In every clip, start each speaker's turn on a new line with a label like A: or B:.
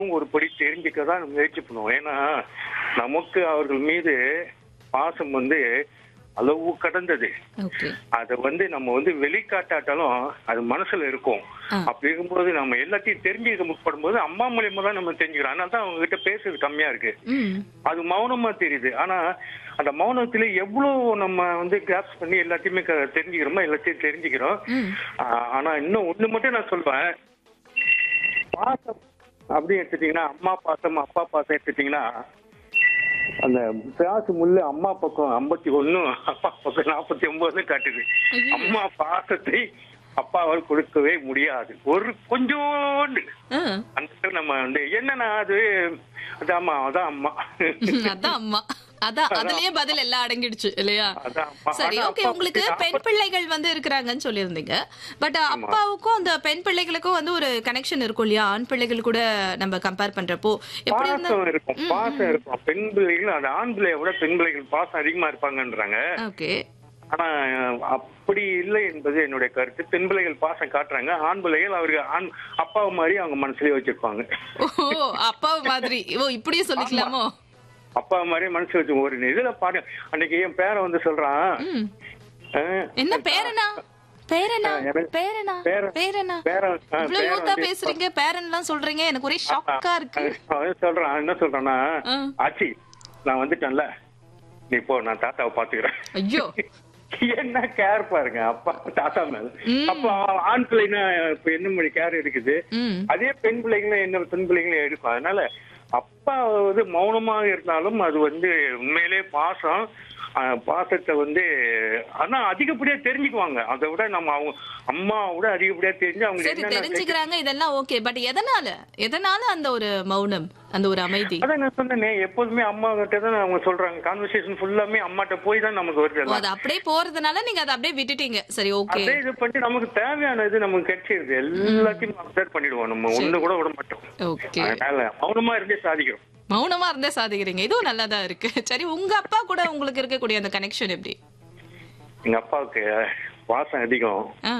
A: ஒரு படி தெரிஞ்சுக்க தான் முயற்சி பண்ணுவோம் ஏன்னா நமக்கு அவர்கள் மீது பாசம் வந்து அளவு கடந்தது
B: ஓகே
A: அதை வந்து நம்ம வந்து வெளிக்காட்டாட்டாலும் அது மனசுல இருக்கும்
B: ஆ.
A: அப்படி இருக்கும்போது நம்ம எல்லாத்தையும் தெரிஞ்சுக்க முற்படும் போது அம்மா மூலியமா தான் நம்ம தெரிஞ்சுக்கிறோம் அதனால தான் அவங்க கிட்ட பேசுறது கம்மியா இருக்கு
B: ம்
A: அது மௌனமா தெரியுது ஆனா அந்த மௌனத்துல எவ்வளவு நம்ம வந்து கேப்ஸ் பண்ணி எல்லாத்தையுமே க- தெரிஞ்சுக்கிறோமோ எல்லாத்தையும் தெரிஞ்சுக்கிறோம்
B: ம்
A: ஆ, ஆனா இன்னும் ஒண்ணு மட்டும் நான் சொல்வேன் பாசம் அப்படி எடுத்துட்டீங்கன்னா அம்மா பாசம் அப்பா பாசம் எடுத்துட்டீங்கன்னா அந்த பிராசு முள்ளு அம்மா பக்கம் ஐம்பத்தி ஒண்ணு அப்பா பக்கம் நாற்பத்தி ஒன்பது காட்டுது
B: ஐயோ.
A: அம்மா பாசத்தை அப்பாவால் கொடுக்கவே முடியாது ஒரு கொஞ்சோண்டு
B: ஆ.
A: அந்த நம்ம வந்து என்னன்னா அது அதாம்மா அதான் அம்மா
B: அதான் அம்மா அதான் அதுலயே பதில் எல்லாம் அடங்கிடுச்சு இல்லையா
A: அதான் அம்மா.
B: சரி
A: ஆனா
B: ஓகே
A: அப்பா
B: உங்களுக்கு
A: வந்து
B: பெண் பிள்ளைகள் வந்து இருக்கிறாங்கன்னு சொல்லியிருந்தீங்க பட் அப்பாவுக்கும் அந்த பெண் பிள்ளைகளுக்கும் வந்து ஒரு கனெக்ஷன் இருக்கும் இல்லையா ஆண் பிள்ளைகள் கூட நம்ம கம்பேர் பண்றப்போ எப்படி இருந்தா
A: பாசம் இருக்கும் பாசம் இருக்கும் பெண் பிள்ளைகள் அது ஆண் பிள்ளைய விட பெண் பிள்ளைகள் பாசம் அதிகமா இருப்பாங்கன்றாங்க
B: ஓகே
A: ஆனா அப்படி இல்லை என்பது என்னுடைய கருத்து பெண் பிள்ளைகள் பாசம் காட்டுறாங்க ஆண் பிள்ளைகள் அவருக்கு ஆண் அப்பாவை மாதிரி அவங்க மனசுலயே வச்சிருப்பாங்க
B: ஓ அப்பா மாதிரி ஓ இப்படியே சொல்லிக்கலாமோ
A: அப்பா மாதிரி மனசு வச்சு ஒரு இதுல பாரு அன்னைக்கு என் பேரன் வந்து சொல்றான்
B: ம்.
A: அஹ்,
B: என்ன பேரனா பேரனா
A: ஆ, எனக்கு-
B: பேரனா
A: பேரன்.
B: பேரனா
A: பேரன், ஆ,
B: இவ்வளவு
A: பேரன்
B: யூத்தா
A: வந்து-
B: பேசுறீங்க பேரன்லாம் சொல்றீங்க எனக்கு ஒரே ஷாக்கா இருக்கு
A: அவன் சொல்றான் என்ன சொல்றான்னா
B: ஆ.
A: ஆச்சி நான் வந்துட்டேன்ல நீ போ நான் தாத்தாவை பாத்துக்கிறேன்
B: ஐயோ
A: என்ன கேர் பாருங்க அப்பா தாத்தா மேல அப்ப ஆண் பிள்ளைனா இப்ப என்ன மணி கேர் இருக்குது
B: ம்
A: அதே பெண் பிள்ளைங்களும் என்ன பெண் பிள்ளைங்களும் எடுக்கும் அதனால அப்பா வந்து மௌனமாக இருந்தாலும் அது வந்து உண்மையிலே பாசம் அஹ், பாசத்தை வந்து ஆனா அதிகப்படியா தெரிஞ்சுக்குவாங்க அதை விட நம்ம அவங்க அம்மாவை விட அதிகப்படியா தெரிஞ்சு அவங்க
B: சரி
A: என்ன
B: தெரிஞ்சுக்கிறாங்க இதெல்லாம் ஓகே பட் எதனால எதனால அந்த ஒரு மௌனம் அந்த ஒரு அமைதி
A: அதான் நான் சொன்னேனே எப்போதுமே அம்மா கிட்ட தான் அவங்க சொல்றாங்க கான்வர்சேஷன் ஃபுல்லாமே அம்மாட்ட போய் தான் நமக்கு வருது
B: ஓ,
A: எல்லாம்.
B: அது அப்படியே போறதுனால நீங்க அதை அப்படியே விட்டுட்டீங்க சரி ஓகே
A: அதே இது பண்ணி நமக்கு தேவையான இது நமக்கு கிடைச்சிருது எல்லாத்தையும் அப்சர்வ் பண்ணிடுவோம் நம்ம ஒண்ணு கூட விட மாட்டோம்
B: ஓகே
A: அதனால மௌனமா இருந்தே சாதிக்கிறோம்
B: மௌனமா இருந்தே சாதிக்கிறீங்க இதுவும் நல்லாதா இருக்கு சரி உங்க அப்பா கூட உங்களுக்கு இருக்கக்கூடிய அந்த கனெக்ஷன் எப்படி
A: எங்க அப்பாவுக்கு பாசம் அதிகம்
B: ஆ,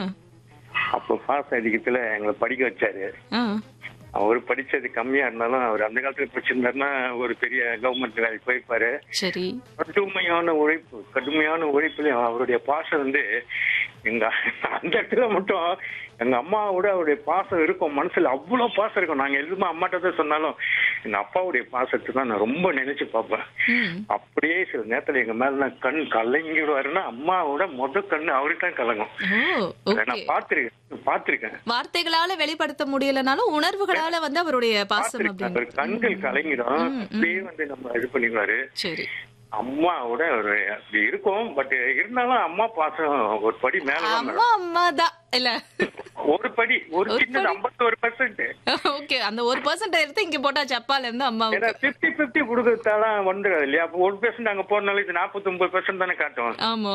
A: அப்போ பாசம் அதிகத்துல எங்களை படிக்க வச்சாரு
B: ஆ,
A: அவர் படிச்சது கம்மியா இருந்தாலும் அவர் அந்த காலத்துல படிச்சிருந்தாருன்னா ஒரு பெரிய கவர்மெண்ட் வேலைக்கு போயிருப்பாரு
B: சரி
A: கடுமையான உழைப்பு கடுமையான உழைப்புலயும் அவருடைய பாசம் வந்து எங்க அந்த இடத்துல மட்டும் எங்க அம்மாவோட அவருடைய பாசம் இருக்கும் மனசுல அவ்வளவு பாசம் இருக்கும் நாங்க எதுவுமே அம்மாட்ட தான் சொன்னாலும் எங்க அப்பாவுடைய பாசத்தை தான் நான் ரொம்ப நினைச்சு பார்ப்பேன்
B: ம்
A: அப்படியே சில நேரத்துல எங்க மேல நான் கண் கலங்கிடுவாருன்னா அம்மாவோட மொத கண்ணு அவருக்கு தான் கலங்கும்
B: ஓ
A: அதை
B: ஓகே
A: நான் பார்த்திருக்கேன் பார்த்திருக்கேன்
B: வார்த்தைகளால வெளிப்படுத்த முடியலனாலும் உணர்வுகளால வந்து அவருடைய பாசம்
A: பார்த்திருக்கேன் அவர்
B: அப்படின்னு
A: கண்கள் கலங்கிடும் அப்படியே வந்து நம்ம இது பண்ணிடுவாரு
B: சரி
A: அம்மாவோட ஒரு அப்படி இருக்கும் பட் இருந்தாலும் அம்மா பாசம் ஒரு படி மேலதான்
B: அம்மா அம்மா தான் இல்ல
A: ஒரு படி ஒரு
B: ஒரு
A: சின்னது
B: படி.
A: ஐம்பத்தோரு பெர்சென்ட்
B: ஓகே அந்த ஒரு பர்சன்ட் எடுத்து இங்க போட்டாச்சு அப்பால இருந்து
A: ஏன்னா
B: அம்மாவுக்கு
A: பிப்டி பிப்டி கொடுக்கறதால வந்துடாது இல்லையா அப்போ ஒரு பெர்சென்ட் அங்க போறனால இது நாற்பத்தி ஒன்பது பெர்சென்ட் தானே காட்டும்
B: ஆமா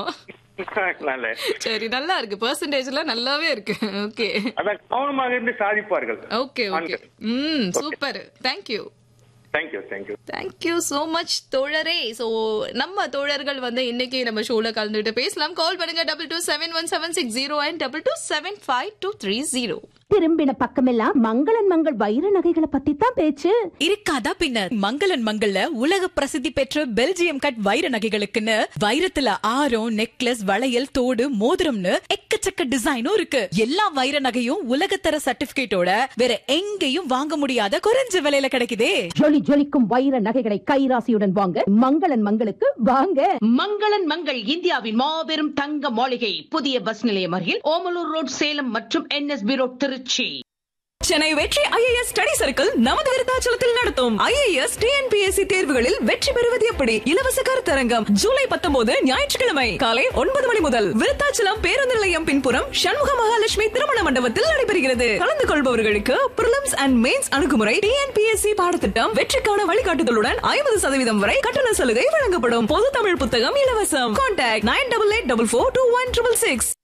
A: அதனால
B: சரி நல்லா இருக்கு பெர்சன்டேஜ்ல நல்லாவே இருக்கு ஓகே
A: அதான் கவனமாக இருந்து சாதிப்பார்கள்
B: ஓகே ஓகே ம் super thank you
A: thank you thank you
B: thank you so much தோழரே சோ நம்ம தோழர்கள் வந்து இன்னைக்கு நம்ம ஷோல கலந்துட்டு பேசலாம் கால் பண்ணுங்க double two seven one seven six zero and double two seven five two three zero
C: திரும்பின பக்கமெல்லாம் மங்களன் மங்கள் வைர நகைகளை பத்தி தான் பேச்சு
D: இருக்காதா பின்னர் மங்களன் மங்கள்ல உலக பிரசித்தி பெற்ற பெல்ஜியம் கட் வைர நகைகளுக்குன்னு வைரத்துல ஆரம் நெக்லஸ் வளையல் தோடு மோதிரம்னு எக்கச்சக்க டிசைனும் இருக்கு எல்லா வைர நகையும் உலகத்தர சர்டிபிகேட்டோட வேற எங்கேயும் வாங்க முடியாத குறைஞ்ச விலையில கிடைக்குதே
C: ஜொலி ஜொலிக்கும் வைர நகைகளை கைராசியுடன் வாங்க மங்களன் மங்களுக்கு வாங்க
E: மங்களன் மங்கள் இந்தியாவின் மாபெரும் தங்க மாளிகை புதிய பஸ் நிலையம் அருகில் ஓமலூர் ரோட் சேலம் மற்றும் என்எஸ்பி ரோட் திருச்சி
D: சென்னை வெற்றி ஐஏஎஸ் ஸ்டடி சர்க்கிள் நமது விருத்தாச்சலத்தில் நடத்தும் ஐஏஎஸ் டிஎன்பிஎஸ்சி தேர்வுகளில் வெற்றி பெறுவது எப்படி இலவச கருத்தரங்கம் ஜூலை பத்தொன்பது ஞாயிற்றுக்கிழமை காலை ஒன்பது மணி முதல் விருத்தாச்சலம் பேருந்து நிலையம் பின்புறம் சண்முக மகாலட்சுமி திருமண மண்டபத்தில் நடைபெறுகிறது கலந்து கொள்பவர்களுக்கு பிரிலிம்ஸ் அண்ட் மெயின்ஸ் அணுகுமுறை டிஎன்பிஎஸ்சி பாடத்திட்டம் வெற்றிக்கான வழிகாட்டுதலுடன் ஐம்பது சதவீதம் வரை கட்டண சலுகை வழங்கப்படும் பொது தமிழ் புத்தகம் இலவசம் contact nine double eight double four two one triple six